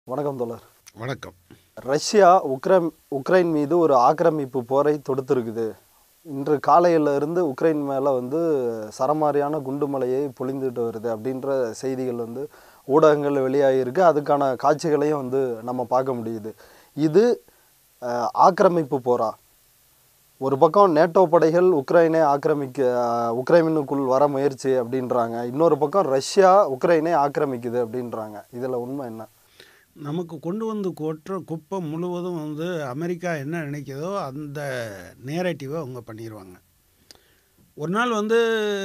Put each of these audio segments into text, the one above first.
வணக்கம் தோழர் வணக்கம் ரஷ்யா உக்ரைன் உக்ரைன் மீது ஒரு ஆக்கிரமிப்பு போரை தொடுத்திருக்குது இன்று காலையில இருந்து உக்ரைன் மேலே வந்து சரமாரியான குண்டுமலையை பொழிந்துட்டு வருது அப்படின்ற செய்திகள் வந்து ஊடகங்கள் வெளியாகிருக்கு அதுக்கான காட்சிகளையும் வந்து நம்ம பார்க்க முடியுது இது அஹ், ஆக்கிரமிப்பு போரா ஒரு பக்கம் நேட்டோ படைகள் உக்ரைனை ஆக்கிரமிக்க அஹ், உக்ரைனுக்குள் வர முயற்சி அப்படின்றாங்க இன்னொரு பக்கம் ரஷ்யா உக்ரைனை ஆக்கிரமிக்குது அப்படின்றாங்க இதில் உண்மை என்ன நமக்கு கொண்டு வந்து கொட்டுற குப்பை முழுவதும் வந்து அமெரிக்கா என்ன நினைக்குதோ அந்த நேரட்டிவை அவங்க பண்ணிடுவாங்க ஒரு நாள் வந்து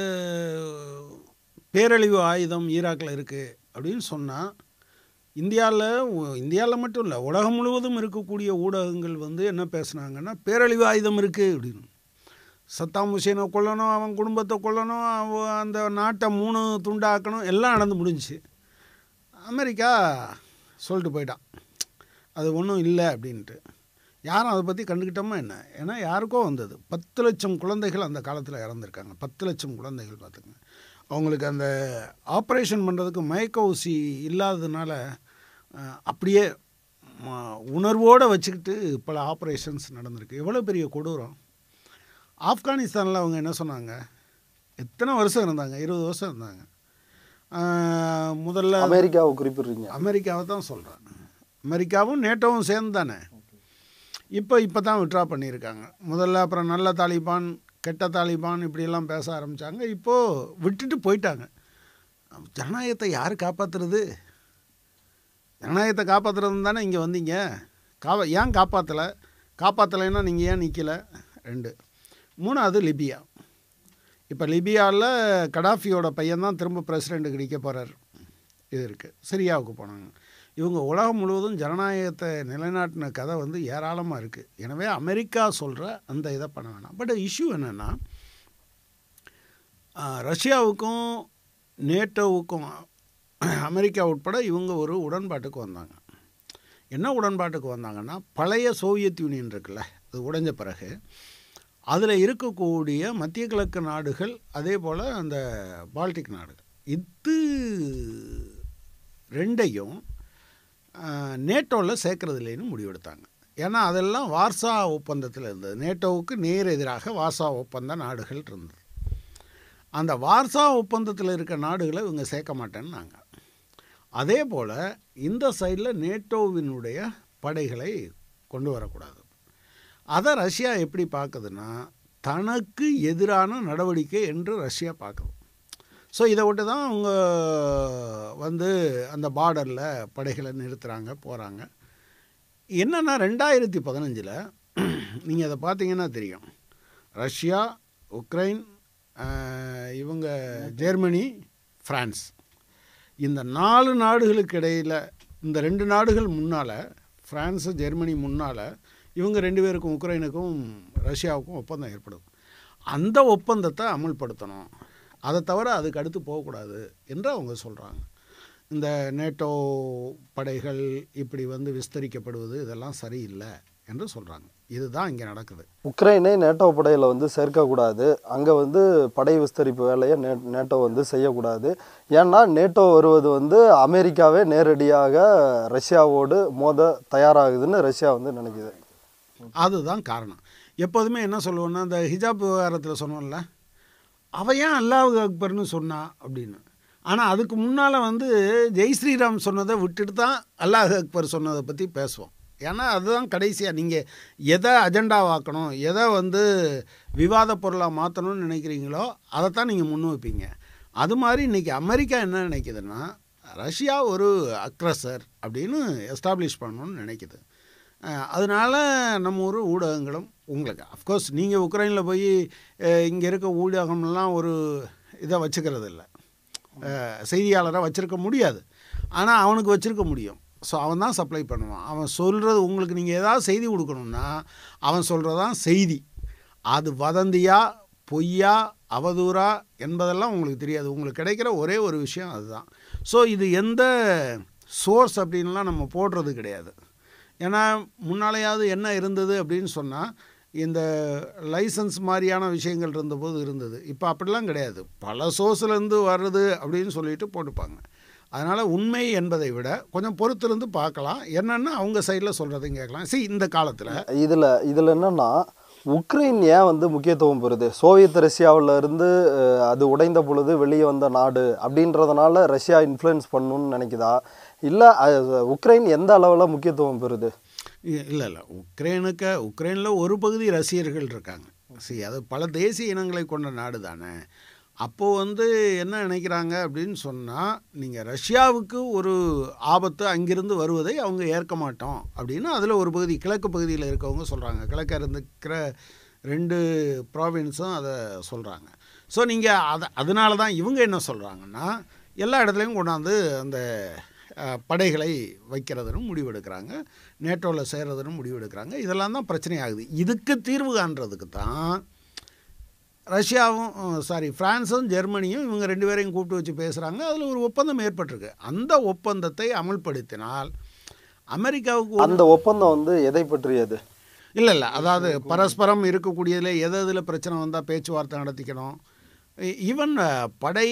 பேரழிவு ஆயுதம் ஈராக்கில் இருக்குது அப்படின்னு சொன்னால் இந்தியாவில் இந்தியாவில் மட்டும் இல்லை உலகம் முழுவதும் இருக்கக்கூடிய ஊடகங்கள் வந்து என்ன பேசுனாங்கன்னா பேரழிவு ஆயுதம் இருக்குது அப்படின்னு சத்தாம் ஹுசேனை கொல்லணும் அவன் குடும்பத்தை கொல்லணும் அவன் அந்த நாட்டை மூணு துண்டாக்கணும் எல்லாம் நடந்து முடிஞ்சுச்சு அமெரிக்கா சொல்லிட்டு போயிட்டான் அது ஒன்றும் இல்லை அப்படின்ட்டு யாரும் அதை பற்றி கண்டுக்கிட்டோமா என்ன ஏன்னா யாருக்கோ வந்தது பத்து லட்சம் குழந்தைகள் அந்த காலத்தில் இறந்துருக்காங்க பத்து லட்சம் குழந்தைகள் பார்த்துங்க அவங்களுக்கு அந்த ஆப்ரேஷன் பண்ணுறதுக்கு மயக்க ஊசி இல்லாததுனால அஹ், அப்படியே ம- உணர்வோடு வச்சுக்கிட்டு பல ஆப்ரேஷன்ஸ் நடந்திருக்கு எவ்வளோ பெரிய கொடூரம் ஆப்கானிஸ்தானில் அவங்க என்ன சொன்னாங்க எத்தனை வருஷம் இருந்தாங்க இருபது வருஷம் இருந்தாங்க அஹ், முதல்ல அமெரிக்காவை குறிப்பிடுறீங்க அமெரிக்காவை தான் சொல்கிறேன் அமெரிக்காவும் நேட்டோவும் சேர்ந்து தானே இப்போ இப்போ தான் விட்ரா பண்ணியிருக்காங்க முதல்ல அப்புறம் நல்ல தாலிபான் கெட்ட தாலிபான் இப்படியெல்லாம் பேச ஆரம்பித்தாங்க இப்போது விட்டுட்டு போயிட்டாங்க ஜனநாயகத்தை யார் காப்பாற்றுறது ஜனநாயகத்தை காப்பாற்றுறது தானே இங்கே வந்தீங்க காவ ஏன் காப்பாற்றலை காப்பாற்றலைன்னா நீங்கள் ஏன் நிற்கல ரெண்டு மூணாவது லிபியா இப்போ லிபியாவில் கடாஃபியோட பையன் தான் திரும்ப பிரசிடெண்ட்டுக்கு நிற்க போகிறார் இது இருக்குது சிரியாவுக்கு போனாங்க இவங்க உலகம் முழுவதும் ஜனநாயகத்தை நிலைநாட்டின கதை வந்து ஏராளமாக இருக்குது எனவே அமெரிக்கா சொல்கிற அந்த இதை பண்ண வேணாம் பட் இஷ்யூ என்னென்னா ரஷ்யாவுக்கும் நேட்டோவுக்கும் அமெரிக்கா உட்பட இவங்க ஒரு உடன்பாட்டுக்கு வந்தாங்க என்ன உடன்பாட்டுக்கு வந்தாங்கன்னா பழைய சோவியத் யூனியன் இருக்குல்ல அது உடைஞ்ச பிறகு அதில் இருக்கக்கூடிய மத்திய கிழக்கு நாடுகள் அதே போல் அந்த பால்டிக் நாடுகள் இது ரெண்டையும் நேட்டோவில் சேர்க்கறது இல்லைன்னு முடிவெடுத்தாங்க ஏன்னா அதெல்லாம் வார்சா ஒப்பந்தத்தில் இருந்தது நேட்டோவுக்கு நேர் எதிராக வார்சா ஒப்பந்த நாடுகள் இருந்தது அந்த வார்சா ஒப்பந்தத்தில் இருக்க நாடுகளை இவங்க சேர்க்க மாட்டேன்னாங்க அதே போல் இந்த சைடில் நேட்டோவினுடைய படைகளை கொண்டு வரக்கூடாது அதை ரஷ்யா எப்படி பார்க்குதுன்னா தனக்கு எதிரான நடவடிக்கை என்று ரஷ்யா பார்க்குது ஸோ இதை விட்டு தான் அவங்க வந்து அந்த பார்டரில் படைகளை நிறுத்துகிறாங்க போகிறாங்க என்னென்னா ரெண்டாயிரத்தி பதினஞ்சில் நீங்கள் அதை பார்த்தீங்கன்னா தெரியும் ரஷ்யா உக்ரைன் ஆஹ், இவங்க ஜெர்மனி ஃப்ரான்ஸ் இந்த நாலு நாடுகளுக்கு இடையில் இந்த ரெண்டு நாடுகள் முன்னால் ஃப்ரான்ஸு ஜெர்மனி முன்னால் இவங்க ரெண்டு பேருக்கும் உக்ரைனுக்கும் ரஷ்யாவுக்கும் ஒப்பந்தம் ஏற்படும் அந்த ஒப்பந்தத்தை அமுல்படுத்தணும் அதை தவிர அதுக்கு அடுத்து போகக்கூடாது என்று அவங்க சொல்கிறாங்க இந்த நேட்டோ படைகள் இப்படி வந்து விஸ்தரிக்கப்படுவது இதெல்லாம் சரியில்லை என்று சொல்கிறாங்க இதுதான் இங்கே நடக்குது உக்ரைனை நேட்டோ படையில் வந்து சேர்க்கக்கூடாது அங்கே வந்து படை விஸ்தரிப்பு வேலையை நே நேட்டோ வந்து செய்யக்கூடாது ஏன்னா நேட்டோ வருவது வந்து அமெரிக்காவே நேரடியாக ரஷ்யாவோடு மோத தயாராகுதுன்னு ரஷ்யா வந்து நினைக்குது அதுதான் காரணம் எப்போதுமே என்ன சொல்லுவோன்னா இந்த ஹிஜாப் விவகாரத்தில் சொன்னோம்ல அவ ஏன் அல்லாஹ் அக்பர்னு சொன்னா அப்படின்னு ஆனால் அதுக்கு முன்னால் வந்து ஜெய் ஸ்ரீராம் சொன்னதை விட்டுட்டு தான் அல்லாஹ் அக்பர் சொன்னதை பற்றி பேசுவோம் ஏன்னா அதுதான் கடைசியாக நீங்கள் எதை அஜெண்டாவாக்கணும் எதை வந்து விவாத பொருளாக மாற்றணும்னு நினைக்கிறீங்களோ அதைத்தான் நீங்கள் முன் வைப்பீங்க அது மாதிரி இன்றைக்கி அமெரிக்கா என்ன நினைக்குதுன்னா ரஷ்யா ஒரு அக்ரஸர் அப்படின்னு எஸ்டாப்ளிஷ் பண்ணணும்னு நினைக்குது அஹ் அதனால நம்ம ஊர் ஊடகங்களும் உங்களுக்கு அஃப்கோர்ஸ் நீங்கள் உக்ரைனில் போய் இங்கே இருக்க ஊடகம்லாம் ஒரு இதை வச்சுக்கிறது இல்லை செய்தியாளராக வச்சுருக்க முடியாது ஆனால் அவனுக்கு வச்சுருக்க முடியும் ஸோ அவன் தான் சப்ளை பண்ணுவான் அவன் சொல்கிறது உங்களுக்கு நீங்கள் ஏதாவது செய்தி கொடுக்கணும்னா அவன் சொல்கிறது தான் செய்தி அது வதந்தியா பொய்யா அவதூறா என்பதெல்லாம் உங்களுக்கு தெரியாது உங்களுக்கு கிடைக்கிற ஒரே ஒரு விஷயம் அதுதான் ஸோ இது எந்த சோர்ஸ் அப்படின்லாம் நம்ம போடுறது கிடையாது ஏன்னா முன்னாலேயாவது என்ன இருந்தது அப்படின்னு சொன்னால் இந்த லைசன்ஸ் மாதிரியான விஷயங்கள் இருந்தபோது இருந்தது இப்போ அப்படிலாம் கிடையாது பல சோர்ஸ்லேருந்து வர்றது அப்படின்னு சொல்லிட்டு போட்டுப்பாங்க அதனால் உண்மை என்பதை விட கொஞ்சம் பொறுத்திருந்து பார்க்கலாம் என்னென்னு அவங்க சைடில் சொல்கிறதையும் கேட்கலாம் see இந்த காலத்தில் இதில் இதில் என்னன்னா உக்ரைன் ஏன் வந்து முக்கியத்துவம் பெறுது சோவியத் ரஷ்யாவுல இருந்து அஹ், அது உடைந்த பொழுது வெளியே வந்த நாடு அப்படின்றதுனால ரஷ்யா இன்ஃப்ளூயன்ஸ் பண்ணணும்னு நினைக்குதா இல்லை உக்ரைன் எந்த அளவில் முக்கியத்துவம் பெறுது இல்லை இல்லை உக்ரைனுக்கு உக்ரைனில் ஒரு பகுதி ரசிகர்கள் இருக்காங்க சரி அது பல தேசிய இனங்களை கொண்ட நாடு தானே அப்போது வந்து என்ன நினைக்கிறாங்க அப்படின்னு சொன்னால் நீங்கள் ரஷ்யாவுக்கு ஒரு ஆபத்து அங்கிருந்து வருவதை அவங்க ஏற்க மாட்டோம் அப்படின்னு அதில் ஒரு பகுதி கிழக்கு பகுதியில் இருக்கவங்க சொல்கிறாங்க கிழக்க இருந்துக்கிற ரெண்டு ப்ராவின்ஸும் அதை சொல்கிறாங்க ஸோ நீங்கள் அதை அதனால தான் இவங்க என்ன சொல்கிறாங்கன்னா எல்லா இடத்துலையும் கொண்டாந்து அந்த அஹ், படைகளை வைக்கிறதுன்னு முடிவெடுக்கிறாங்க நேட்டோவில் சேர்றதுன்னு முடிவெடுக்கிறாங்க இதெல்லாம் தான் பிரச்சனை ஆகுது இதுக்கு தீர்வு காண்றதுக்கு தான் ரஷ்யாவும் சாரி பிரான்ஸும் ஜெர்மனியும் இவங்க ரெண்டு பேரையும் கூப்பிட்டு வச்சு பேசுகிறாங்க அதில் ஒரு ஒப்பந்தம் ஏற்பட்டிருக்கு அந்த ஒப்பந்தத்தை அமல்படுத்தினால் அமெரிக்காவுக்கு ஒரு அந்த ஒப்பந்தம் வந்து எதை பற்றியது இல்லை இல்லை அதாவது பரஸ்பரம் இருக்கக்கூடியதில் எது எதில் பிரச்சனை வந்தால் பேச்சுவார்த்தை நடத்திக்கணும் ஈவன் படை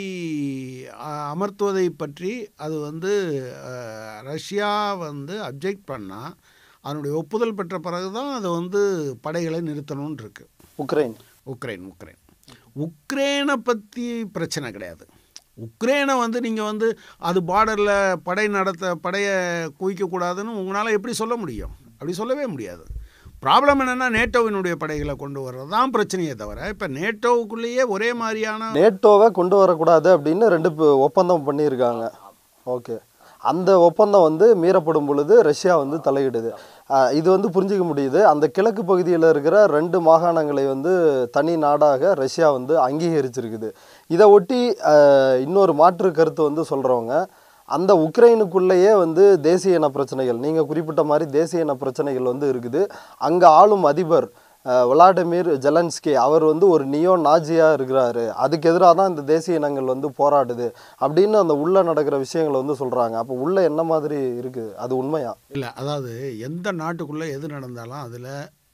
அஹ், அமர்த்துவதை பற்றி அது வந்து அஹ், ரஷ்யா வந்து அப்ஜெக்ட் பண்ணால் அதனுடைய ஒப்புதல் பெற்ற பிறகு தான் அது வந்து படைகளை நிறுத்தணும்னு இருக்கு உக்ரைன் உக்ரைன் உக்ரைன் உக்ரைனை பற்றி பிரச்சனை கிடையாது உக்ரைனை வந்து நீங்கள் வந்து அது பார்டரில் படை நடத்த படையை குவிக்கக்கூடாதுன்னு உங்களால் எப்படி சொல்ல முடியும் அப்படி சொல்லவே முடியாது ப்ராப்ளம் என்னென்னா நேட்டோவினுடைய படைகளை கொண்டு வர்றது தான் பிரச்சனையே தவிர இப்போ நேட்டோவுக்குள்ளேயே ஒரே மாதிரியான நேட்டோவை கொண்டு வரக்கூடாது அப்படின்னு ரெண்டு பே- ஒப்பந்தம் பண்ணியிருக்காங்க ஓகே அந்த ஒப்பந்தம் வந்து மீறப்படும் பொழுது ரஷ்யா வந்து தலையிடுது அஹ் இது வந்து புரிஞ்சிக்க முடியுது அந்த கிழக்கு பகுதியில் இருக்கிற ரெண்டு மாகாணங்களை வந்து தனி நாடாக ரஷ்யா வந்து அங்கீகரிச்சிருக்குது இதை ஒட்டி அஹ், இன்னொரு மாற்று கருத்து வந்து சொல்கிறவங்க அந்த உக்ரைனுக்குள்ளேயே வந்து தேசிய இன பிரச்சனைகள் நீங்கள் குறிப்பிட்ட மாதிரி தேசிய இன பிரச்சனைகள் வந்து இருக்குது அங்கே ஆளும் அதிபர் அஹ், விளாடிமிர் ஜெலன்ஸ்கி அவர் வந்து ஒரு நியோ நாஜியாக இருக்கிறாரு அதுக்கு எதிராக தான் இந்த தேசிய இனங்கள் வந்து போராடுது அப்படின்னு அந்த உள்ளே நடக்கிற விஷயங்களை வந்து சொல்கிறாங்க அப்போ உள்ளே என்ன மாதிரி இருக்குது அது உண்மையா இல்லை அதாவது எந்த நாட்டுக்குள்ளே எது நடந்தாலும் அதில்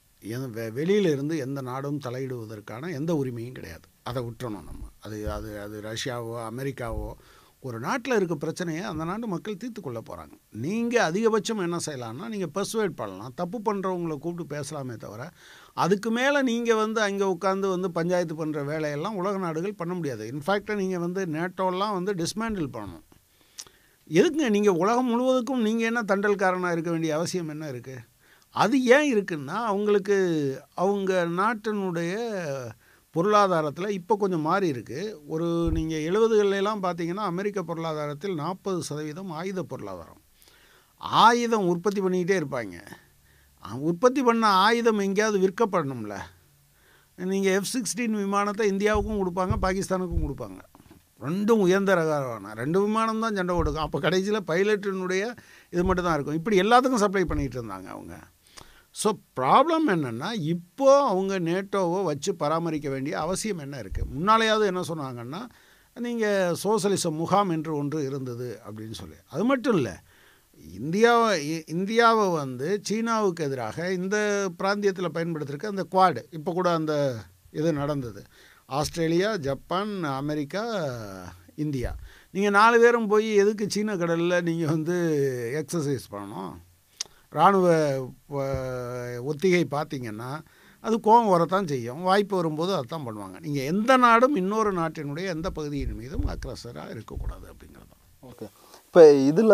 வெளியில இருந்து எந்த நாடும் தலையிடுவதற்கான எந்த உரிமையும் கிடையாது அதை விட்டுறணும் நம்ம அது அது அது ரஷ்யாவோ அமெரிக்காவோ ஒரு நாட்டில் இருக்க பிரச்சனையை அந்த நாட்டு மக்கள் தீர்த்து கொள்ள போகிறாங்க நீங்கள் அதிகபட்சம் என்ன செய்யலாம்னா நீங்கள் பர்சுவேட் பண்ணலாம் தப்பு பண்ணுறவங்கள கூப்பிட்டு பேசலாமே தவிர அதுக்கு மேலே நீங்கள் வந்து அங்கே உட்காந்து வந்து பஞ்சாயத்து பண்ணுற வேலையெல்லாம் உலக நாடுகள் பண்ண முடியாது இன்ஃபேக்ட் நீங்கள் வந்து நேட்டோலாம் வந்து டிஸ்மேண்டில் பண்ணணும் எதுக்குங்க நீங்கள் உலகம் முழுவதுக்கும் நீங்கள் என்ன தண்டல்காரனாக இருக்க வேண்டிய அவசியம் என்ன இருக்குது அது ஏன் இருக்குன்னா அவங்களுக்கு அவங்க நாட்டினுடைய பொருளாதாரத்தில் இப்போ கொஞ்சம் மாறி இருக்கு ஒரு நீங்கள் எழுபதுகள்லாம் பார்த்தீங்கன்னா அமெரிக்க பொருளாதாரத்தில் நாற்பது சதவீதம் ஆயுத பொருளாதாரம் ஆயுதம் உற்பத்தி பண்ணிக்கிட்டே இருப்பாங்க அஹ் உற்பத்தி பண்ண ஆயுதம் எங்கேயாவது விற்கப்படணும்ல நீங்கள் எஃப் சிக்ஸ்டீன் விமானத்தை இந்தியாவுக்கும் கொடுப்பாங்க பாகிஸ்தானுக்கும் கொடுப்பாங்க ரெண்டும் உயர்ந்த ரகமான ரெண்டு விமானம் தான் சண்டை கொடுக்கும் அப்போ கடைசியில் பைலட்டினுடைய இது மட்டும் தான் இருக்கும் இப்படி எல்லாத்துக்கும் சப்ளை பண்ணிகிட்டு இருந்தாங்க அவங்க ஸோ ப்ராப்ளம் என்னென்னா இப்போ அவங்க நேட்டோவை வச்சு பராமரிக்க வேண்டிய அவசியம் என்ன இருக்குது முன்னாலேயாவது என்ன சொன்னாங்கன்னா நீங்கள் சோசலிச முகாம் என்று ஒன்று இருந்தது அப்படின்னு சொல்லி அது மட்டும் இல்லை இந்தியாவை இ- இந்தியாவை வந்து சீனாவுக்கு எதிராக இந்த பிராந்தியத்தில் பயன்படுத்திருக்க அந்த குவாடு இப்போ கூட அந்த இது நடந்தது ஆஸ்திரேலியா ஜப்பான் அமெரிக்கா இந்தியா நீங்கள் நாலு பேரும் போய் எதுக்கு சீன கடலில் நீங்கள் வந்து எக்ஸசைஸ் பண்ணணும் இராணுவ வ- ஒத்திகை பார்த்தீங்கன்னா அது கோபம் வரத்தான் செய்யும் வாய்ப்பு வரும்போது அதான் பண்ணுவாங்க நீங்கள் எந்த நாடும் இன்னொரு நாட்டினுடைய எந்த பகுதியின் மீதும் அக்ரஸராக இருக்கக்கூடாது அப்படிங்கிறது தான் ஓகே இப்போ இதில்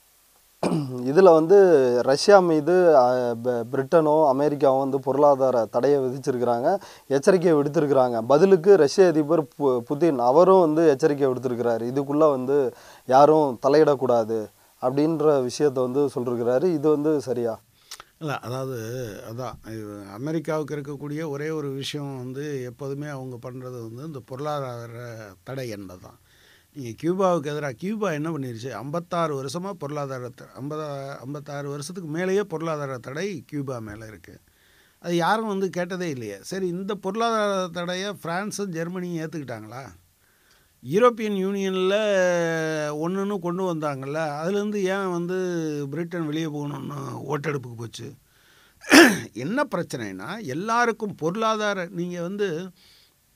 இதில் வந்து ரஷ்யா மீது அஹ், ப- பிரிட்டனோ அமெரிக்காவோ வந்து பொருளாதார தடையை விதிச்சிருக்கிறாங்க எச்சரிக்கை விடுத்திருக்கிறாங்க பதிலுக்கு ரஷ்ய அதிபர் பு புதின் அவரும் வந்து எச்சரிக்கை விடுத்திருக்கிறாரு இதுக்குள்ளே வந்து யாரும் தலையிடக்கூடாது அப்படின்ற விஷயத்தை வந்து சொல்லிருக்கிறாரு இது வந்து சரியா இல்லை அதாவது அதான் இது அமெரிக்காவுக்கு இருக்கக்கூடிய ஒரே ஒரு விஷயம் வந்து எப்போதுமே அவங்க பண்ணுறது வந்து இந்த பொருளாதார தடை என்பது தான் நீங்கள் கியூபாவுக்கு எதிராக கியூபா என்ன பண்ணிருச்சு ஐம்பத்தாறு வருஷமாக பொருளாதார த- ஐம்பதா ஐம்பத்தாறு வருஷத்துக்கு மேலேயே பொருளாதார தடை கியூபா மேலே இருக்குது அது யாரும் வந்து கேட்டதே இல்லையே சரி இந்த பொருளாதார தடையை ஃப்ரான்ஸும் ஜெர்மனியும் ஏற்றுக்கிட்டாங்களா யூரோப்பியன் யூனியனில் ஒன்றுன்னு கொண்டு வந்தாங்கல்ல அதுலேருந்து ஏன் வந்து பிரிட்டன் வெளியே போகணுன்னு ஓட்டெடுப்புக்கு போச்சு என்ன பிரச்சனைனா எல்லாருக்கும் பொருளாதார நீங்கள் வந்து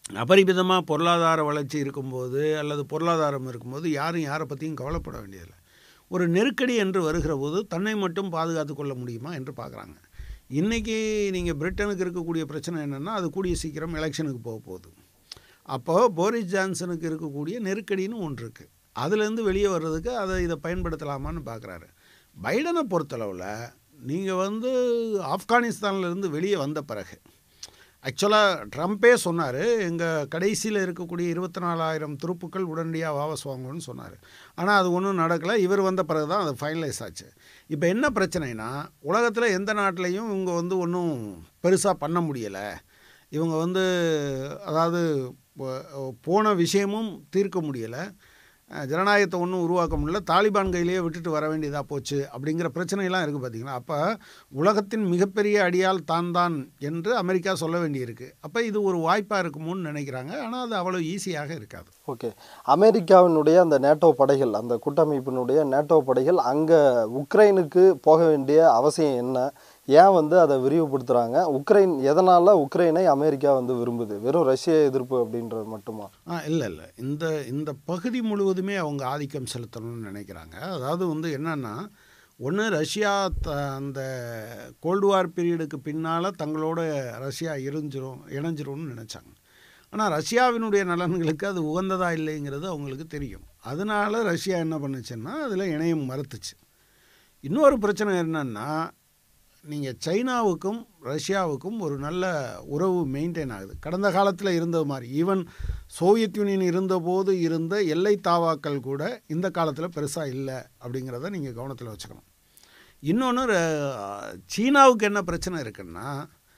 அபரிமிதமாக பொருளாதார வளர்ச்சி இருக்கும்போது அல்லது பொருளாதாரம் இருக்கும்போது யாரும் யாரை பற்றியும் கவலைப்பட வேண்டியதில்லை ஒரு நெருக்கடி என்று வருகிற போது தன்னை மட்டும் பாதுகாத்து கொள்ள முடியுமா என்று பார்க்குறாங்க இன்றைக்கி நீங்கள் பிரிட்டனுக்கு இருக்கக்கூடிய பிரச்சனை என்னென்னா அது கூடிய சீக்கிரம் எலெக்ஷனுக்கு போக போகுது அப்போது போரிஸ் ஜான்சனுக்கு இருக்கக்கூடிய நெருக்கடின்னு ஒன்று இருக்குது அதுலேருந்து வெளியே வர்றதுக்கு அதை இதை பயன்படுத்தலாமான்னு பார்க்குறாரு பைடனை பொறுத்தளவில் நீங்கள் வந்து ஆப்கானிஸ்தான்லேருந்து வெளியே வந்த பிறகு ஆக்சுவலாக ட்ரம்ப்பே சொன்னார் எங்கள் கடைசியில் இருக்கக்கூடிய இருபத்தி நாலாயிரம் துருப்புக்கள் உடனடியாக வாபஸ் வாங்கணும்னு சொன்னார் ஆனால் அது ஒன்றும் நடக்கலை இவர் வந்த பிறகு தான் அது ஃபைனலைஸ் ஆச்சு இப்போ என்ன பிரச்சனைனா உலகத்தில் எந்த நாட்டிலையும் இவங்க வந்து ஒன்றும் பெருசாக பண்ண முடியலை இவங்க வந்து அதாவது போ- போன விஷயமும் தீர்க்க முடியலை அஹ், ஜனநாயகத்தை ஒன்றும் உருவாக்க முடியல தாலிபான் கையிலேயே விட்டுட்டு வர வேண்டியதாக போச்சு அப்படிங்கிற பிரச்சனையெல்லாம் இருக்குது பார்த்தீங்களா அப்போ உலகத்தின் மிகப்பெரிய அடியால் தான் தான் என்று அமெரிக்கா சொல்ல வேண்டியிருக்கு அப்போ இது ஒரு வாய்ப்பாக இருக்குமோன்னு நினைக்கிறாங்க ஆனால் அது அவ்வளோ ஈஸியாக இருக்காது ஓகே அமெரிக்காவினுடைய அந்த நேட்டோ படைகள் அந்த கூட்டமைப்பினுடைய நேட்டோ படைகள் அங்கே உக்ரைனுக்கு போக வேண்டிய அவசியம் என்ன ஏன் வந்து அதை விரிவுபடுத்துகிறாங்க உக்ரைன் எதனால் உக்ரைனை அமெரிக்கா வந்து விரும்புது வெறும் ரஷ்ய எதிர்ப்பு அப்படின்றது மட்டுமா ஆ இல்லை இல்லை இந்த இந்த பகுதி முழுவதுமே அவங்க ஆதிக்கம் செலுத்தணும்னு நினைக்கிறாங்க அதாவது வந்து என்னன்னா ஒன்று ரஷ்யா த அந்த கோல்டு வார் பீரியடுக்கு பின்னால் தங்களோட ரஷ்யா இணைஞ்சிரும் இணைஞ்சிரும்னு நினச்சாங்க ஆனால் ரஷ்யாவினுடைய நலன்களுக்கு அது உகந்ததா இல்லைங்கிறது அவங்களுக்கு தெரியும் அதனால ரஷ்யா என்ன பண்ணுச்சுன்னா அதில் இணையம் மறுத்துச்சு இன்னொரு பிரச்சனை என்னன்னா நீங்கள் சைனாவுக்கும் ரஷ்யாவுக்கும் ஒரு நல்ல உறவு மெயின்டைன் ஆகுது கடந்த காலத்தில் இருந்தது மாதிரி ஈவன் சோவியத் யூனியன் இருந்தபோது இருந்த எல்லை தாவாக்கள் கூட இந்த காலத்தில் பெருசாக இல்லை அப்படிங்கிறத நீங்கள் கவனத்தில் வச்சுக்கணும் இன்னொன்று சீனாவுக்கு என்ன பிரச்சனை இருக்குன்னா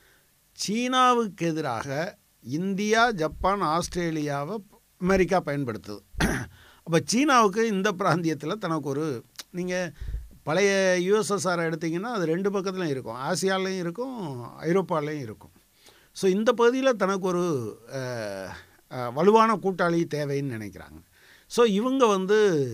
சீனாவுக்கு எதிராக இந்தியா ஜப்பான் ஆஸ்திரேலியாவை அமெரிக்கா பயன்படுத்துது அப்போ சீனாவுக்கு இந்த பிராந்தியத்தில் தனக்கு ஒரு நீங்கள் பழைய யுஎஸ்எஸ்ஆர் எடுத்தீங்கன்னா அது ரெண்டு பக்கத்துலையும் இருக்கும் ஆசியாலையும் இருக்கும் ஐரோப்பாலையும் இருக்கும் ஸோ இந்த பகுதியில் தனக்கு ஒரு அஹ், அஹ், வலுவான கூட்டாளி தேவைன்னு நினைக்கிறாங்க ஸோ இவங்க வந்து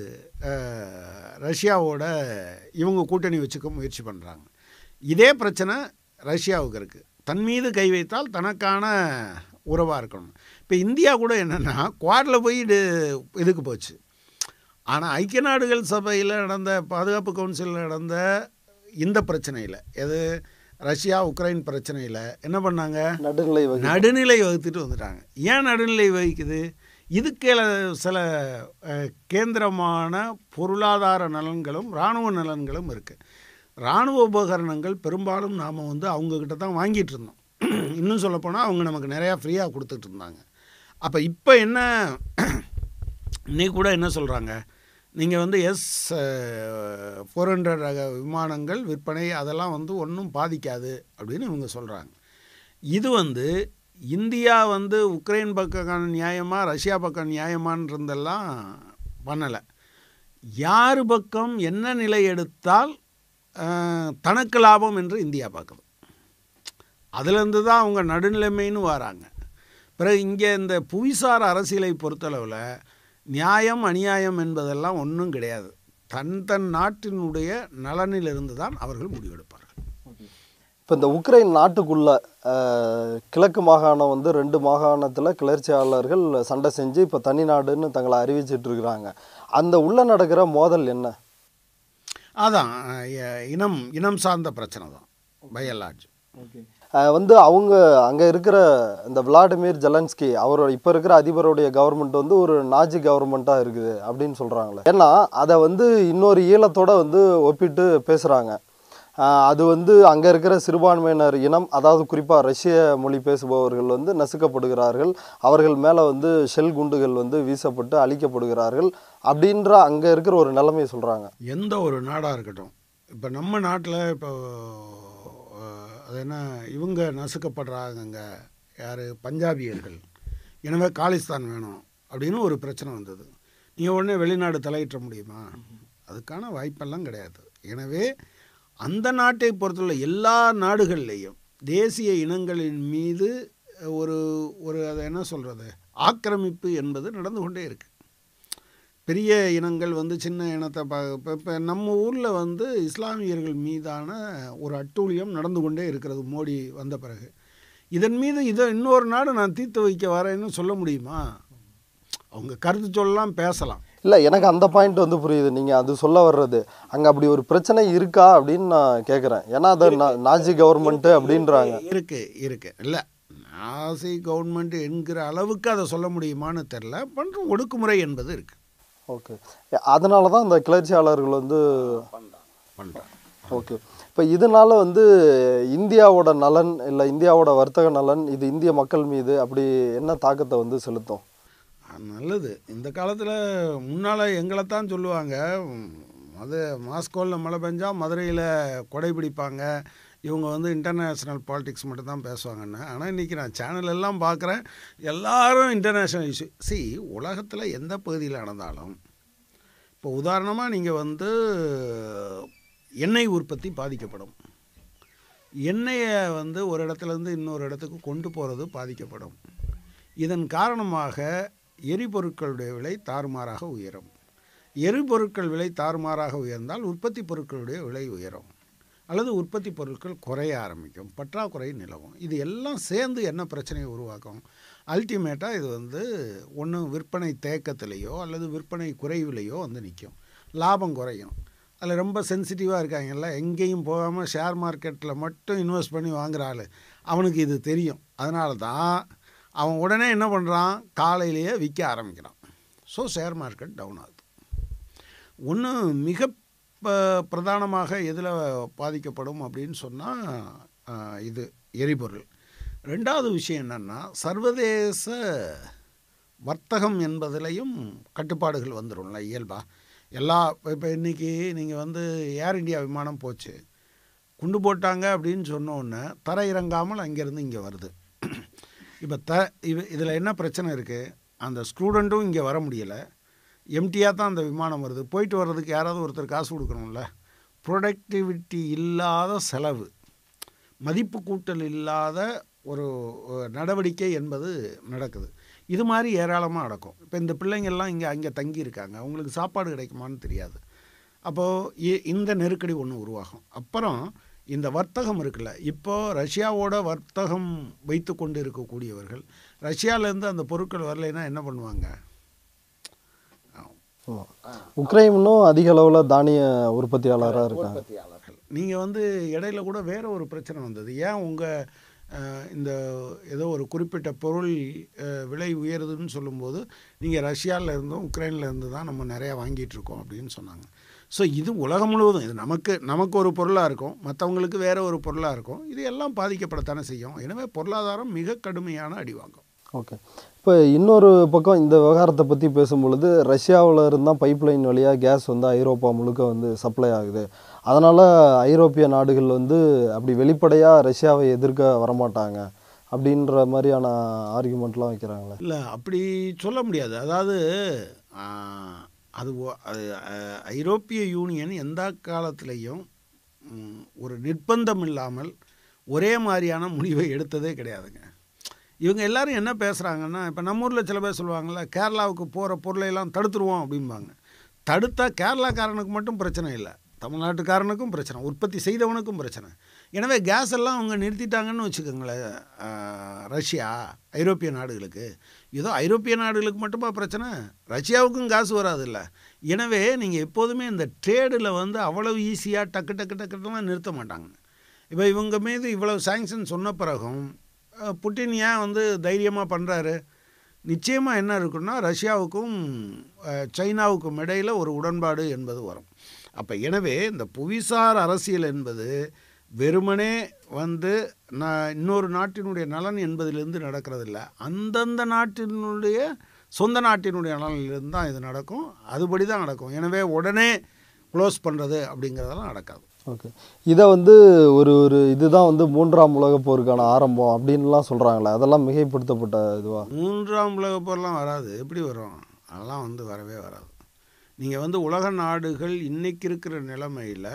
அஹ், ரஷ்யாவோட இவங்க கூட்டணி வச்சுக்க முயற்சி பண்ணுறாங்க இதே பிரச்சனை ரஷ்யாவுக்கு இருக்குது தன் மீது கை வைத்தால் தனக்கான உறவாக இருக்கணும் இப்போ இந்தியா கூட என்னென்னா குவாடில் போய் இது இதுக்கு போச்சு ஆனால் ஐக்கிய நாடுகள் சபையில் நடந்த பாதுகாப்பு கவுன்சிலில் நடந்த இந்த பிரச்சனையில் எது ரஷ்யா உக்ரைன் பிரச்சனையில் என்ன பண்ணாங்க நடுநிலை வகை நடுநிலை வகுத்துட்டு வந்துட்டாங்க ஏன் நடுநிலை வகிக்குது இதுக்கு சில அஹ், கேந்திரமான பொருளாதார நலன்களும் இராணுவ நலன்களும் இருக்குது இராணுவ உபகரணங்கள் பெரும்பாலும் நாம் வந்து அவங்கக்கிட்ட தான் வாங்கிட்டு இருந்தோம் இன்னும் சொல்லப்போனால் அவங்க நமக்கு நிறையா ஃப்ரீயாக கொடுத்துட்டு இருந்தாங்க அப்போ இப்போ என்ன இன்னைக்கு கூட என்ன சொல்கிறாங்க நீங்கள் வந்து எஸ் ஃபோர் ஹண்ட்ரட் ரக விமானங்கள் விற்பனை அதெல்லாம் வந்து ஒன்றும் பாதிக்காது அப்படின்னு இவங்க சொல்கிறாங்க இது வந்து இந்தியா வந்து உக்ரைன் பக்கம் நியாயமா ரஷ்யா பக்கம் நியாயமான்றதெல்லாம் பண்ணலை யார் பக்கம் என்ன நிலை எடுத்தால் அஹ், தனக்கு லாபம் என்று இந்தியா பார்க்குது அதுலேருந்து தான் அவங்க நடுநிலைமைன்னு வராங்க பிறகு இங்கே இந்த புவிசார் அரசியலை பொறுத்தளவில் நியாயம் அநியாயம் என்பதெல்லாம் ஒன்றும் கிடையாது தன் தன் நாட்டினுடைய நலனிலிருந்து தான் அவர்கள் முடிவெடுப்பார்கள் இப்போ இந்த உக்ரைன் நாட்டுக்குள்ள அஹ், கிழக்கு மாகாணம் வந்து ரெண்டு மாகாணத்தில் கிளர்ச்சியாளர்கள் சண்டை செஞ்சு இப்போ தனி நாடுன்னு தங்களை அறிவிச்சிட்டு இருக்கிறாங்க அந்த உள்ள நடக்கிற மோதல் என்ன அதான் அஹ், எ- இனம் இனம் சார்ந்த பிரச்சனை தான் பயலாஜ் அஹ், வந்து அவங்க அங்கே இருக்கிற இந்த விளாடிமிர் ஜெலன்ஸ்கி அவரோட இப்போ இருக்கிற அதிபருடைய கவர்மெண்ட் வந்து ஒரு நாஜி கவர்மெண்ட்டாக இருக்குது அப்படின்னு சொல்கிறாங்களே ஏன்னா அதை வந்து இன்னொரு ஈழத்தோட வந்து ஒப்பிட்டு பேசுகிறாங்க அது வந்து அங்கே இருக்கிற சிறுபான்மையினர் இனம் அதாவது குறிப்பாக ரஷ்ய மொழி பேசுபவர்கள் வந்து நசுக்கப்படுகிறார்கள் அவர்கள் மேலே வந்து ஷெல் குண்டுகள் வந்து வீசப்பட்டு அழிக்கப்படுகிறார்கள் அப்படின்ற அங்கே இருக்கிற ஒரு நிலைமையை சொல்கிறாங்க எந்த ஒரு நாடாக இருக்கட்டும் இப்போ நம்ம நாட்டில் இப்போ அஹ், அது என்ன இவங்க நசுக்கப்படுறாங்கங்க யார் பஞ்சாபியர்கள் எனவே காலிஸ்தான் வேணும் அப்படின்னு ஒரு பிரச்சனை வந்தது நீங்கள் உடனே வெளிநாடு தலையிட்ட முடியுமா அதுக்கான வாய்ப்பெல்லாம் கிடையாது எனவே அந்த நாட்டை பொறுத்துள்ள எல்லா நாடுகள்லேயும் தேசிய இனங்களின் மீது ஒரு ஒரு அதை என்ன சொல்கிறது ஆக்கிரமிப்பு என்பது நடந்து கொண்டே இருக்குது பெரிய இனங்கள் வந்து சின்ன இனத்தை பா இப்போ இப்போ நம்ம ஊரில் வந்து இஸ்லாமியர்கள் மீதான ஒரு அட்டூழியம் நடந்து கொண்டே இருக்கிறது மோடி வந்த பிறகு இதன் மீது இதை இன்னொரு நாடு நான் தீர்த்து வைக்க வரேன்னு சொல்ல முடியுமா அவங்க கருத்து சொல்லலாம் பேசலாம் இல்லை எனக்கு அந்த பாயிண்ட் வந்து புரியுது நீங்கள் அது சொல்ல வர்றது அங்கே அப்படி ஒரு பிரச்சனை இருக்கா அப்படின்னு நான் கேட்குறேன் ஏன்னா அதை நா- நாஜி கவர்மெண்ட்டு அப்படின்றாங்க இருக்கு இருக்கு இல்லை நாசி கவர்மெண்ட் என்கிற அளவுக்கு அதை சொல்ல முடியுமான்னு தெரில பண்ணுற ஒடுக்குமுறை என்பது இருக்கு ஓகே அதனால தான் இந்த கிளர்ச்சியாளர்கள் வந்து பண்ணுறான் ஓகே இப்போ இதனால வந்து இந்தியாவோட நலன் இல்லை இந்தியாவோட வர்த்தக நலன் இது இந்திய மக்கள் மீது அப்படி என்ன தாக்கத்தை வந்து செலுத்தும் நல்லது இந்த காலத்தில் முன்னால் எங்களை தான் சொல்லுவாங்க ம், அது மாஸ்கோவில் மழை பெஞ்சா மதுரையில் கொடை பிடிப்பாங்க இவங்க வந்து இன்டர்நேஷ்னல் பாலிடிக்ஸ் மட்டும் தான் பேசுவாங்கன்னு ஆனால் இன்றைக்கி நான் சேனல் எல்லாம் பார்க்குறேன் எல்லாரும் இன்டர்நேஷ்னல் இஷ்யூ சி உலகத்தில் எந்த பகுதியில் நடந்தாலும் இப்போ உதாரணமாக நீங்கள் வந்து எண்ணெய் உற்பத்தி பாதிக்கப்படும் எண்ணெயை வந்து ஒரு இடத்துலேருந்து இன்னொரு இடத்துக்கு கொண்டு போகிறது பாதிக்கப்படும் இதன் காரணமாக எரிபொருட்களுடைய விலை தாறுமாறாக உயரும் எரிபொருட்கள் விலை தாறுமாறாக உயர்ந்தால் உற்பத்தி பொருட்களுடைய விலை உயரும் அல்லது உற்பத்தி பொருட்கள் குறைய ஆரம்பிக்கும் பற்றாக்குறை நிலவும் இது எல்லாம் சேர்ந்து என்ன பிரச்சனையை உருவாக்கும் அல்டிமேட்டாக இது வந்து ஒன்று விற்பனை தேக்கத்திலேயோ அல்லது விற்பனை குறைவிலையோ வந்து நிற்கும் லாபம் குறையும் அதில் ரொம்ப சென்சிட்டிவாக இருக்காங்கல்ல எங்கேயும் போகாமல் ஷேர் மார்க்கெட்டில் மட்டும் இன்வெஸ்ட் பண்ணி வாங்குற ஆள் அவனுக்கு இது தெரியும் அதனால தான் அவன் உடனே என்ன பண்ணுறான் காலையிலேயே விற்க ஆரம்பிக்கிறான் ஸோ ஷேர் மார்க்கெட் டவுன் ஆகுது ஒன்று மிக ப- பிரதானமாக எதில் பாதிக்கப்படும் அப்படின்னு சொன்னால் இது எரிபொருள் ரெண்டாவது விஷயம் என்னென்னா சர்வதேச வர்த்தகம் என்பதிலையும் கட்டுப்பாடுகள் வந்துடும்ல இயல்பா எல்லா இப்போ இன்றைக்கி நீங்கள் வந்து ஏர் இந்தியா விமானம் போச்சு குண்டு போட்டாங்க அப்படின்னு சொன்ன உடனே தர இறங்காமல் அங்கேருந்து இங்கே வருது இப்போ த இது இதில் என்ன பிரச்சனை இருக்குது அந்த ஸ்டூடெண்ட்டும் இங்கே வர முடியலை எம்டியாக தான் அந்த விமானம் வருது போயிட்டு வர்றதுக்கு யாராவது ஒருத்தர் காசு கொடுக்கணும்ல ப்ரொடக்டிவிட்டி இல்லாத செலவு மதிப்பு கூட்டல் இல்லாத ஒரு அஹ், நடவடிக்கை என்பது நடக்குது இது மாதிரி ஏராளமாக நடக்கும் இப்போ இந்த பிள்ளைங்கள்லாம் இங்கே அங்கே தங்கி இருக்காங்க அவங்களுக்கு சாப்பாடு கிடைக்குமான்னு தெரியாது அப்போது இந்த நெருக்கடி ஒன்று உருவாகும் அப்புறம் இந்த வர்த்தகம் இருக்குல்ல இப்போ ரஷ்யாவோட வர்த்தகம் வைத்து கொண்டு இருக்கக்கூடியவர்கள் ரஷ்யாவிலேருந்து அந்த பொருட்கள் வரலைன்னா என்ன பண்ணுவாங்க ஆமா. உக்ரைனும் அதிக அளவில் தானிய உற்பத்தியாளராக இருக்காங்க உற்பத்தியாளர்கள் நீங்கள் வந்து இடையில கூட வேற ஒரு பிரச்சனை வந்தது ஏன் உங்கள் இந்த ஏதோ ஒரு குறிப்பிட்ட பொருள் அஹ், விலை உயருதுன்னு சொல்லும்போது நீங்கள் ரஷ்யாவில் இருந்தும் உக்ரைனில் இருந்து தான் நம்ம நிறையா வாங்கிட்டு இருக்கோம் அப்படின்னு சொன்னாங்க ஸோ இது உலகம் முழுவதும் இது நமக்கு நமக்கு ஒரு பொருளாக இருக்கும் மற்றவங்களுக்கு வேற ஒரு பொருளாக இருக்கும் இது எல்லாம் பாதிக்கப்படத்தானே செய்யும் எனவே பொருளாதாரம் மிக கடுமையான அடி வாங்கும் ஓகே இப்போ இன்னொரு பக்கம் இந்த விவகாரத்தை பற்றி பேசும்பொழுது ரஷ்யாவில் இருந்தால் பைப்லைன் வழியாக கேஸ் வந்து ஐரோப்பா முழுக்க வந்து சப்ளை ஆகுது அதனால் ஐரோப்பிய நாடுகள் வந்து அப்படி வெளிப்படையாக ரஷ்யாவை எதிர்க்க வரமாட்டாங்க அப்படின்ற மாதிரியான ஆர்குமெண்ட்லாம் வைக்கிறாங்களே இல்லை அப்படி சொல்ல முடியாது அதாவது ஆஹ், அது ஒ- அது, அஹ், ஐரோப்பிய யூனியன் எந்த காலத்திலையும் ம், ஒரு நிர்பந்தம் இல்லாமல் ஒரே மாதிரியான முடிவை எடுத்ததே கிடையாதுங்க இவங்க எல்லாரும் என்ன பேசுகிறாங்கன்னா இப்போ நம்ம ஊரில் சில பேர் சொல்லுவாங்கள்ல கேரளாவுக்கு போகிற பொருளையெல்லாம் தடுத்துருவோம் அப்படிம்பாங்க தடுத்தா கேரளாக்காரனுக்கு மட்டும் பிரச்சனை இல்லை தமிழ்நாட்டுக்காரனுக்கும் பிரச்சனை உற்பத்தி செய்தவனுக்கும் பிரச்சனை எனவே கேஸ் எல்லாம் அவங்க நிறுத்திட்டாங்கன்னு வச்சுக்கோங்களேன் ஆஹ், ரஷ்யா ஐரோப்பிய நாடுகளுக்கு ஏதோ ஐரோப்பிய நாடுகளுக்கு மட்டுமா பிரச்சனை ரஷ்யாவுக்கும் காசு வராதுல்ல எனவே நீங்கள் எப்போதுமே இந்த ட்ரேடில் வந்து அவ்வளவு ஈஸியாக டக்கு டக்கு டக்குலாம் நிறுத்த மாட்டாங்க இப்போ இவங்க மீது இவ்வளவு சாங்ஷன் சொன்ன பிறகும் அஹ், புட்டின் ஏன் வந்து தைரியமாக பண்ணுறாரு நிச்சயமாக என்ன இருக்குன்னா ரஷ்யாவுக்கும் அஹ், சைனாவுக்கும் இடையில் ஒரு உடன்பாடு என்பது வரும் அப்போ எனவே இந்த புவிசார் அரசியல் என்பது வெறுமனே வந்து நான் இன்னொரு நாட்டினுடைய நலன் என்பதிலிருந்து நடக்கிறதில்ல அந்தந்த நாட்டினுடைய சொந்த நாட்டினுடைய நலனிலிருந்து தான் இது நடக்கும் அதுபடி தான் நடக்கும் எனவே உடனே க்ளோஸ் பண்ணுறது அப்படிங்கிறதெல்லாம் நடக்காது ஓகே இதை வந்து ஒரு ஒரு இதுதான் வந்து மூன்றாம் உலகப் போருக்கான ஆரம்பம் அப்படின்லாம் சொல்கிறாங்களே அதெல்லாம் மிகைப்படுத்தப்பட்ட இதுவா மூன்றாம் உலக போர்லாம் வராது எப்படி வரும் அதெல்லாம் வந்து வரவே வராது நீங்கள் வந்து உலக நாடுகள் இன்னைக்கு இருக்கிற நிலைமையில்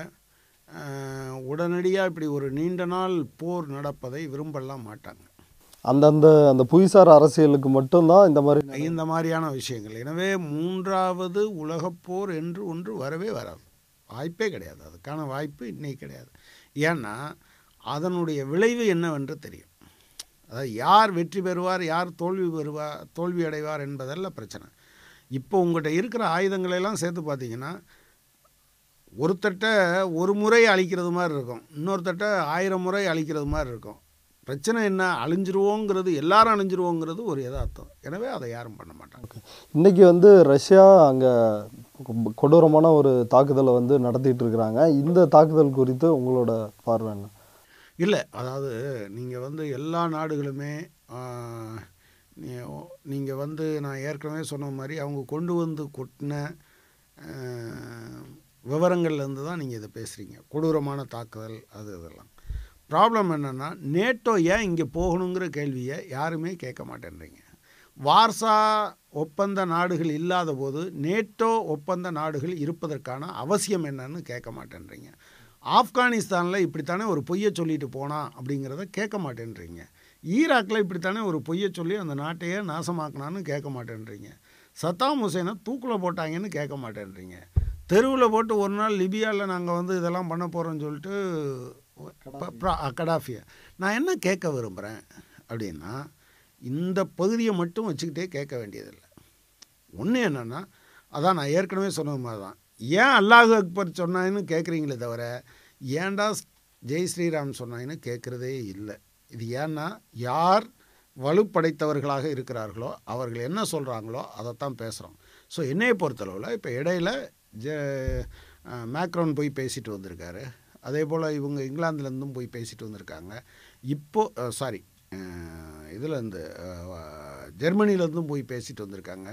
உடனடியாக இப்படி ஒரு நீண்ட நாள் போர் நடப்பதை விரும்பலாம் மாட்டாங்க அந்தந்த அந்த புவிசார் அரசியலுக்கு மட்டும்தான் இந்த மாதிரி இந்த மாதிரியான விஷயங்கள் எனவே மூன்றாவது உலகப் போர் என்று ஒன்று வரவே வராது வாய்ப்பே கிடையாது அதுக்கான வாய்ப்பு இன்னைக்கு கிடையாது ஏன்னா அதனுடைய விளைவு என்னவென்று தெரியும் அதாவது யார் வெற்றி பெறுவார் யார் தோல்வி பெறுவார் தோல்வி அடைவார் என்பதல்ல பிரச்சனை இப்போ உங்கள்கிட்ட இருக்கிற ஆயுதங்களை எல்லாம் சேர்த்து பார்த்தீங்கன்னா ஒருத்தட்ட ஒரு முறை அழிக்கிறது மாதிரி இருக்கும் இன்னொருத்தட்ட ஆயிரம் முறை அழிக்கிறது மாதிரி இருக்கும் பிரச்சனை என்ன அழிஞ்சிருவோங்கிறது எல்லாரும் அழிஞ்சிருவோங்கிறது ஒரு யதார்த்தம் எனவே அதை யாரும் பண்ண மாட்டாங்க இன்னைக்கு வந்து ரஷ்யா அங்கே கொடூரமான ஒரு தாக்குதலை வந்து நடத்திட்டு இருக்கிறாங்க இந்த தாக்குதல் குறித்து உங்களோட பார்வை என்ன இல்லை அதாவது நீங்கள் வந்து எல்லா நாடுகளுமே நீங்கள் வந்து நான் ஏற்கனவே சொன்ன மாதிரி அவங்க கொண்டு வந்து கொட்டின விவரங்கள்லேருந்து தான் நீங்கள் இதை பேசுகிறீங்க கொடூரமான தாக்குதல் அது இதெல்லாம் ப்ராப்ளம் என்னென்னா நேட்டோ ஏன் இங்கே போகணுங்கிற கேள்வியை யாருமே கேட்க மாட்டேன்றீங்க வார்சா ஒப்பந்த நாடுகள் இல்லாத போது நேட்டோ ஒப்பந்த நாடுகள் இருப்பதற்கான அவசியம் என்னன்னு கேட்க மாட்டேன்றீங்க ஆப்கானிஸ்தானில் இப்படித்தானே ஒரு பொய்யை சொல்லிட்டு போனா அப்படிங்கிறத கேட்க மாட்டேன்றீங்க ஈராக்கில் இப்படித்தானே ஒரு பொய்யை சொல்லி அந்த நாட்டையே நாசமாக்கினான்னு கேட்க மாட்டேன்றீங்க சத்தாம் ஹுசேனை தூக்கில் போட்டாங்கன்னு கேட்க மாட்டேன்றீங்க தெருவில் போட்டு ஒரு நாள் லிபியாவில் நாங்கள் வந்து இதெல்லாம் பண்ண போகிறோம்னு சொல்லிட்டு ப- ப்ரா- கடாஃபியை நான் என்ன கேட்க விரும்புகிறேன் அப்படின்னா இந்த பகுதியை மட்டும் வச்சுக்கிட்டே கேட்க வேண்டியதில்லை ஒன்று என்னென்னா அதான் நான் ஏற்கனவே சொன்ன மாதிரி தான் ஏன் அல்லாஹ் அக்பர் சொன்னான்னு கேட்குறீங்களே தவிர ஏன்டா ஜெய் ஸ்ரீராம் சொன்னான்னு கேட்குறதே இல்லை இது ஏன்னா யார் வலுப்படைத்தவர்களாக இருக்கிறார்களோ அவர்கள் என்ன சொல்கிறாங்களோ அதைத்தான் பேசுகிறோம் ஸோ என்னையை பொறுத்தளவில் இப்போ இடையில ஜ அஹ், மேக்ரோன் போய் பேசிட்டு வந்திருக்காரு அதே போல் இவங்க இங்கிலாந்துலேருந்தும் போய் பேசிட்டு வந்திருக்காங்க இப்போ சாரி இதுலேருந்து ஜெர்மனிலேருந்தும் போய் பேசிட்டு வந்திருக்காங்க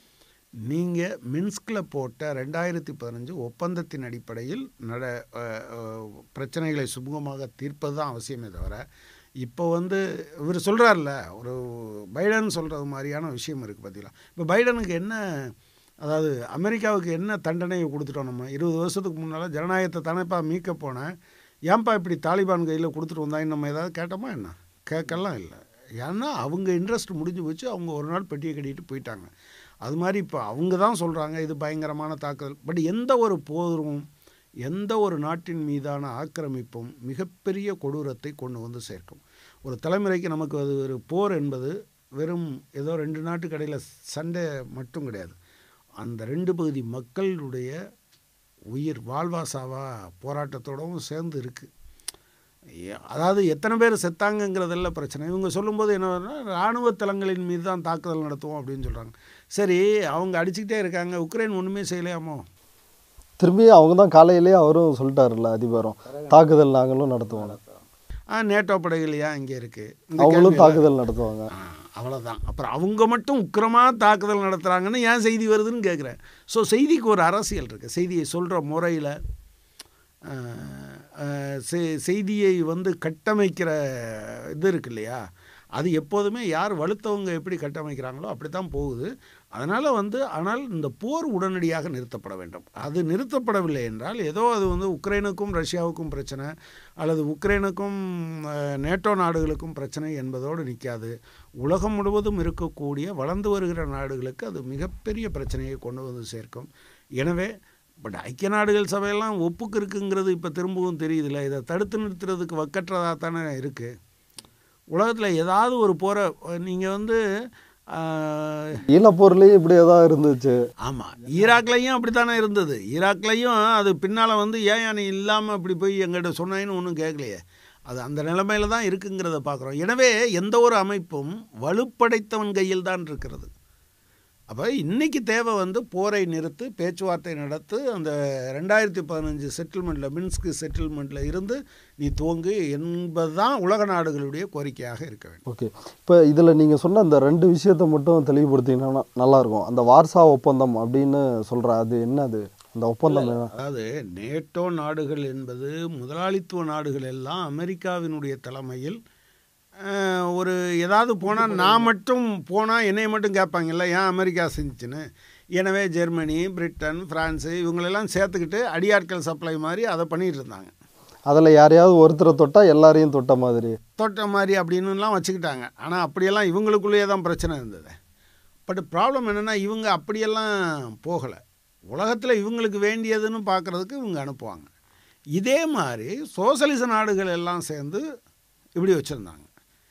நீங்கள் மின்ஸ்கில் போட்ட ரெண்டாயிரத்தி பதினஞ்சு ஒப்பந்தத்தின் அடிப்படையில் நட அஹ், அஹ், பிரச்சனைகளை சுமூகமாக தீர்ப்பது தான் அவசியமே தவிர இப்போ வந்து இவர் சொல்கிறார்ல ஒரு பைடன் சொல்கிறது மாதிரியான விஷயம் இருக்குது பார்த்தீங்களா இப்போ பைடனுக்கு என்ன அதாவது அமெரிக்காவுக்கு என்ன தண்டனையை கொடுத்துட்டோம் நம்ம இருபது வருஷத்துக்கு முன்னால் ஜனநாயகத்தை தானேப்பா மீட்க போனேன் ஏன்பா இப்படி தாலிபான் கையில் கொடுத்துட்டு வந்தாங்க நம்ம ஏதாவது கேட்டோமா என்ன கேட்கலாம் இல்லை ஏன்னா அவங்க இன்ட்ரெஸ்ட் முடிஞ்சு போச்சு அவங்க ஒரு நாள் பெட்டியை கட்டிட்டு போயிட்டாங்க அது மாதிரி இப்போ அவங்க தான் சொல்கிறாங்க இது பயங்கரமான தாக்குதல் பட் எந்த ஒரு போரும் எந்த ஒரு நாட்டின் மீதான ஆக்கிரமிப்பும் மிகப்பெரிய கொடூரத்தை கொண்டு வந்து சேர்க்கும் ஒரு தலைமுறைக்கு நமக்கு அது ஒரு போர் என்பது வெறும் ஏதோ ரெண்டு நாட்டுக்கு இடையில சண்டை மட்டும் கிடையாது அந்த ரெண்டு பகுதி மக்களுடைய உயிர் வாழ்வாசாவா போராட்டத்தோடவும் சேர்ந்து இருக்குது அதாவது எத்தனை பேர் செத்தாங்கங்கிறதெல்லாம் பிரச்சனை இவங்க சொல்லும்போது என்ன இராணுவ தளங்களின் மீது தான் தாக்குதல் நடத்துவோம் அப்படின்னு சொல்கிறாங்க சரி அவங்க அடிச்சுக்கிட்டே இருக்காங்க உக்ரைன் ஒன்றுமே செய்யலையாமோ திரும்பி அவங்க தான் காலையிலேயே அவரும் சொல்லிட்டாருல்ல அதிபரும் தாக்குதல் நாங்களும் நடத்துவோம் ஆ நேட்டோ படைகள் ஏன் இங்கே இருக்குது அவங்களும் தாக்குதல் நடத்துவாங்க அவ்வளோதான் அப்புறம் அவங்க மட்டும் உக்கிரமாக தாக்குதல் நடத்துகிறாங்கன்னு ஏன் செய்தி வருதுன்னு கேட்குறேன் ஸோ செய்திக்கு ஒரு அரசியல் இருக்குது செய்தியை சொல்கிற முறையில் செய்தியை வந்து கட்டமைக்கிற இது இருக்கு இல்லையா அது எப்போதுமே யார் வலுத்தவங்க எப்படி கட்டமைக்கிறாங்களோ அப்படி தான் போகுது அதனால் வந்து ஆனால் இந்த போர் உடனடியாக நிறுத்தப்பட வேண்டும் அது நிறுத்தப்படவில்லை என்றால் ஏதோ அது வந்து உக்ரைனுக்கும் ரஷ்யாவுக்கும் பிரச்சனை அல்லது உக்ரைனுக்கும் அஹ், நேட்டோ நாடுகளுக்கும் பிரச்சனை என்பதோடு நிற்காது உலகம் முழுவதும் இருக்கக்கூடிய வளர்ந்து வருகிற நாடுகளுக்கு அது மிகப்பெரிய பிரச்சனையை கொண்டு வந்து சேர்க்கும் எனவே பட் ஐக்கிய நாடுகள் சபையெல்லாம் ஒப்புக்கு இருக்குங்கிறது இப்போ திரும்பவும் தெரியுதுல்ல இதை தடுத்து நிறுத்துறதுக்கு வக்கற்றதாக தானே இருக்குது உலகத்தில் ஏதாவது ஒரு போரை நீங்கள் வந்து ஆஹ், ஈழப்போர்லேயும் இப்படியே தான் இருந்துச்சு ஆமாம் ஈராக்லையும் அப்படித்தானே இருந்தது ஈராக்லையும் அது பின்னால் வந்து ஏன் நீ இல்லாமல் அப்படி போய் எங்கிட்ட சொன்னாயின்னு ஒன்றும் கேட்கலையே அது அந்த நிலைமையில தான் இருக்குங்கிறத பார்க்குறோம் எனவே எந்த ஒரு அமைப்பும் வலுப்படைத்தவன் கையில் தான் இருக்கிறது அப்போ இன்னைக்கு தேவை வந்து போரை நிறுத்து பேச்சுவார்த்தை நடத்து அந்த ரெண்டாயிரத்தி பதினஞ்சு செட்டில்மெண்ட்டில் மின்ஸ்கு செட்டில்மெண்ட்டில் இருந்து நீ துவங்கு என்பது தான் உலக நாடுகளுடைய கோரிக்கையாக இருக்க வேண்டும் ஓகே இப்போ இதில் நீங்கள் சொன்ன அந்த ரெண்டு விஷயத்தை மட்டும் தெளிவுபடுத்திங்கன்னா நல்லாயிருக்கும் அந்த வார்சா ஒப்பந்தம் அப்படின்னு சொல்கிற அது என்னது அந்த ஒப்பந்தம் என்ன அதாவது நேட்டோ நாடுகள் என்பது முதலாளித்துவ நாடுகள் எல்லாம் அமெரிக்காவினுடைய தலைமையில் அஹ், ஒரு ஏதாவது போனால் நான் மட்டும் போனால் என்னை மட்டும் கேட்பாங்கல்ல ஏன் அமெரிக்கா செஞ்சுச்சுன்னு எனவே ஜெர்மனி பிரிட்டன் ஃப்ரான்ஸு இவங்களெல்லாம் சேர்த்துக்கிட்டு அடியாட்கள் சப்ளை மாதிரி அதை பண்ணிகிட்டு இருந்தாங்க அதில் யாரையாவது ஒருத்தரை தொட்டால் எல்லாரையும் தொட்ட மாதிரி தொட்ட மாதிரி அப்படின்னுலாம் வச்சுக்கிட்டாங்க ஆனால் அப்படியெல்லாம் இவங்களுக்குள்ளேயே தான் பிரச்சனை இருந்தது பட் ப்ராப்ளம் என்னென்னா இவங்க அப்படியெல்லாம் போகலை உலகத்தில் இவங்களுக்கு வேண்டியதுன்னு பார்க்குறதுக்கு இவங்க அனுப்புவாங்க இதே மாதிரி சோசலிச நாடுகள் எல்லாம் சேர்ந்து இப்படி வச்சுருந்தாங்க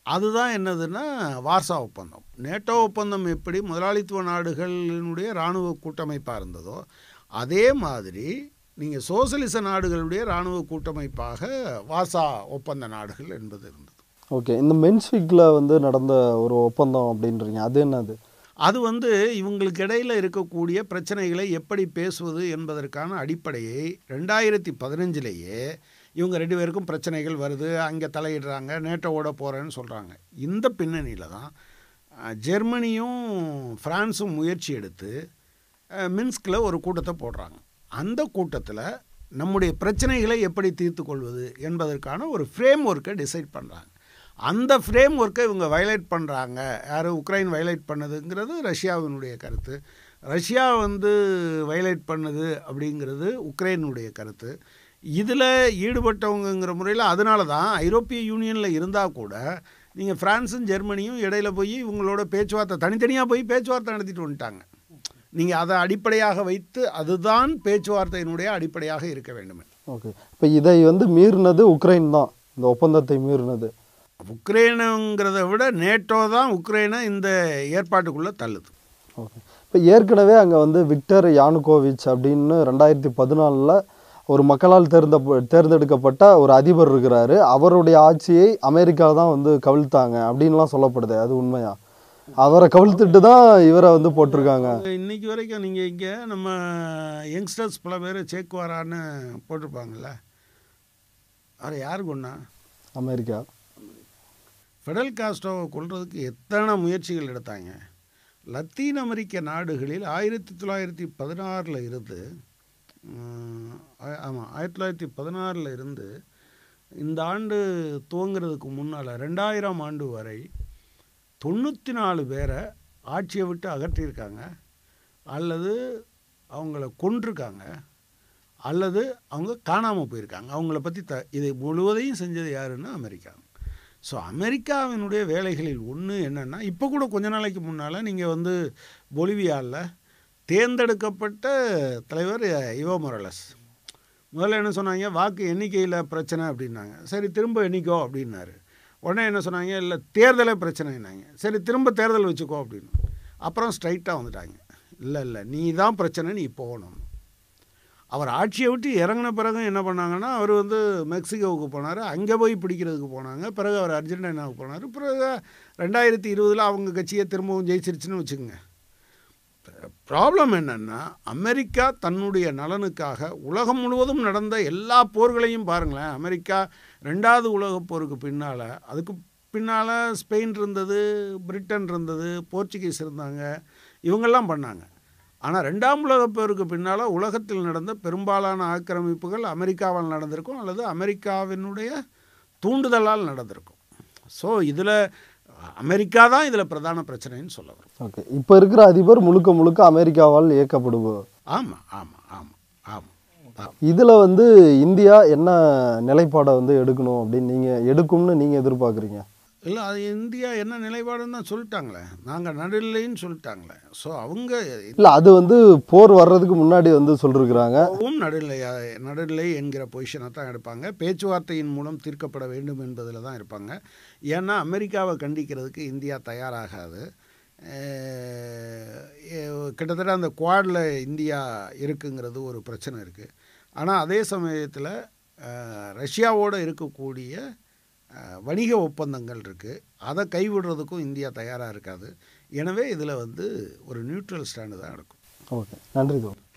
அதுதான் என்னதுன்னா வார்சா ஒப்பந்தம் நேட்டோ ஒப்பந்தம் எப்படி முதலாளித்துவ நாடுகளினுடைய இராணுவ கூட்டமைப்பாக இருந்ததோ அதே மாதிரி நீங்கள் சோசலிச நாடுகளுடைய இராணுவ கூட்டமைப்பாக வார்சா ஒப்பந்த நாடுகள் என்பது இருந்தது ஓகே இந்த மென்ஸ்விக்கில் வந்து நடந்த ஒரு ஒப்பந்தம் அப்படின்றீங்க அது என்னது அது வந்து இவங்களுக்கு இடையில் இருக்கக்கூடிய பிரச்சனைகளை எப்படி பேசுவது என்பதற்கான அடிப்படையை ரெண்டாயிரத்தி பதினஞ்சிலேயே இவங்க ரெண்டு பேருக்கும் பிரச்சனைகள் வருது அங்கே தலையிடுறாங்க நேட்டோவோட போகிறேன்னு சொல்கிறாங்க இந்த பின்னணியில் தான் அஹ், ஜெர்மனியும் ஃப்ரான்ஸும் முயற்சி எடுத்து அஹ், மின்ஸ்கில் ஒரு கூட்டத்தை போடுறாங்க அந்த கூட்டத்தில் நம்முடைய பிரச்சனைகளை எப்படி தீர்த்து கொள்வது என்பதற்கான ஒரு ஃப்ரேம் ஒர்க்கை டிசைட் பண்ணுறாங்க அந்த ஃப்ரேம் ஒர்க்கை இவங்க வயலேட் பண்ணுறாங்க யார் உக்ரைன் வயலேட் பண்ணதுங்கிறது ரஷ்யாவினுடைய கருத்து ரஷ்யா வந்து வயலேட் பண்ணுது அப்படிங்கிறது உக்ரைனுடைய கருத்து இதில் ஈடுபட்டவங்கங்கிற முறையில் அதனால தான் ஐரோப்பிய யூனியனில் இருந்தால் கூட நீங்கள் ஃப்ரான்ஸும் ஜெர்மனியும் இடையில போய் இவங்களோட பேச்சுவார்த்தை தனித்தனியாக போய் பேச்சுவார்த்தை நடத்திட்டு வந்துட்டாங்க நீங்கள் அதை அடிப்படையாக வைத்து அதுதான் பேச்சுவார்த்தையினுடைய அடிப்படையாக இருக்க வேண்டும் ஓகே இப்போ இதை வந்து மீறினது உக்ரைன் தான் இந்த ஒப்பந்தத்தை மீறினது உக்ரைனுங்கிறத விட நேட்டோ தான் உக்ரைனை இந்த ஏற்பாட்டுக்குள்ளே தள்ளுது ஓகே இப்போ ஏற்கனவே அங்கே வந்து விக்டர் யானுகோவிச் அப்படின்னு ரெண்டாயிரத்தி பதினாலில் ஒரு மக்களால் தேர்ந்த தேர்ந்தெடுக்கப்பட்ட ஒரு அதிபர் இருக்கிறாரு அவருடைய ஆட்சியை அமெரிக்கா தான் வந்து கவிழ்த்தாங்க அப்படின்லாம் சொல்லப்படுது அது உண்மையா அவரை கவிழ்த்துட்டு தான் இவரை வந்து போட்டிருக்காங்க இன்னைக்கு வரைக்கும் நீங்கள் இங்கே நம்ம யங்ஸ்டர்ஸ் பல பேர் சேக்குவாரான்னு போட்டிருப்பாங்கல்ல அவர் யார் கொண்டா அமெரிக்கா ஃபெடல் காஸ்ட்ரோவை கொல்றதுக்கு எத்தனை முயற்சிகள் எடுத்தாங்க லத்தீன் அமெரிக்க நாடுகளில் ஆயிரத்தி தொள்ளாயிரத்தி பதினாறில் இருந்து ஆமாம் ஆயிரத்தி தொள்ளாயிரத்தி பதினாறில் இருந்து இந்த ஆண்டு துவங்குறதுக்கு முன்னால் ரெண்டாயிரம் ஆண்டு வரை தொண்ணூற்றி நாலு பேரை ஆட்சியை விட்டு அகற்றியிருக்காங்க அல்லது அவங்கள கொன்றிருக்காங்க அல்லது அவங்க காணாமல் போயிருக்காங்க அவங்கள பற்றி த இதை முழுவதையும் செஞ்சது யாருன்னா அமெரிக்கா ஸோ அமெரிக்காவினுடைய வேலைகளில் ஒன்று என்னென்னா இப்போ கூட கொஞ்ச நாளைக்கு முன்னால் நீங்கள் வந்து பொலிவியாவில் தேர்ந்தெடுக்கப்பட்ட தலைவர் இவோ மொரலஸ் முதல்ல என்ன சொன்னாங்க வாக்கு எண்ணிக்கையில் பிரச்சனை அப்படின்னாங்க சரி திரும்ப எண்ணிக்கோ அப்படின்னாரு உடனே என்ன சொன்னாங்க இல்லை தேர்தலே பிரச்சனைனாங்க சரி திரும்ப தேர்தல் வச்சுக்கோ அப்படின்னு அப்புறம் ஸ்ட்ரைட்டாக வந்துட்டாங்க இல்லை இல்லை நீ தான் பிரச்சனை நீ போகணும் அவர் ஆட்சியை விட்டு இறங்கின பிறகு என்ன பண்ணாங்கன்னா அவர் வந்து மெக்சிகோவுக்கு போனார் அங்கே போய் பிடிக்கிறதுக்கு போனாங்க பிறகு அவர் அர்ஜென்டினாவுக்கு போனார் பிறகு ரெண்டாயிரத்தி இருபதில் அவங்க கட்சியை திரும்பவும் ஜெயிச்சிருச்சுன்னு வச்சுக்கோங்க ப்ராப்ளம் என்னென்னா அமெரிக்கா தன்னுடைய நலனுக்காக உலகம் முழுவதும் நடந்த எல்லா போர்களையும் பாருங்களேன் அமெரிக்கா ரெண்டாவது உலகப் போருக்கு பின்னால் அதுக்கு பின்னால் ஸ்பெயின் இருந்தது பிரிட்டன் இருந்தது போர்ச்சுகீஸ் இருந்தாங்க இவங்கெல்லாம் பண்ணாங்க ஆனால் ரெண்டாம் உலகப் போருக்கு பின்னால் உலகத்தில் நடந்த பெரும்பாலான ஆக்கிரமிப்புகள் அமெரிக்காவால் நடந்திருக்கும் அல்லது அமெரிக்காவினுடைய தூண்டுதலால் நடந்திருக்கும் ஸோ இதில் அமெரிக்கா தான் இதில் பிரதான பிரச்சனைன்னு சொல்ல வரும் ஓகே இப்போ இருக்கிற அதிபர் முழுக்க முழுக்க அமெரிக்காவால் இயக்கப்படுவார் ஆமாம் ஆமாம் ஆமாம் ஆமாம் ஆமாம் இதில் வந்து இந்தியா என்ன நிலைப்பாடை வந்து எடுக்கணும் அப்படின்னு நீங்கள் எடுக்கும்னு நீங்கள் எதிர்பார்க்குறீங்க இல்லை அது இந்தியா என்ன நிலைப்பாடுன்னு தான் சொல்லிட்டாங்களே நாங்கள் நடுநிலைன்னு சொல்லிட்டாங்களே ஸோ அவங்க இல்லை அது வந்து போர் வர்றதுக்கு முன்னாடி வந்து சொல்லிருக்கிறாங்க இப்பவும் நடுநிலை நடுநிலை என்கிற பொசிஷனை தான் எடுப்பாங்க பேச்சுவார்த்தையின் மூலம் தீர்க்கப்பட வேண்டும் என்பதில் தான் இருப்பாங்க ஏன்னா அமெரிக்காவை கண்டிக்கிறதுக்கு இந்தியா தயாராகாது அஹ் கிட்டத்தட்ட அந்த குவாடில் இந்தியா இருக்குங்கிறது ஒரு பிரச்சனை இருக்குது ஆனால் அதே சமயத்தில் ரஷ்யாவோடு இருக்கக்கூடிய அஹ், வணிக ஒப்பந்தங்கள் இருக்குது அதை கைவிடுறதுக்கும் இந்தியா தயாராக இருக்காது எனவே இதில் வந்து ஒரு நியூட்ரல் ஸ்டாண்டு தான் எடுக்கும் ஓகே நன்றி தோழர்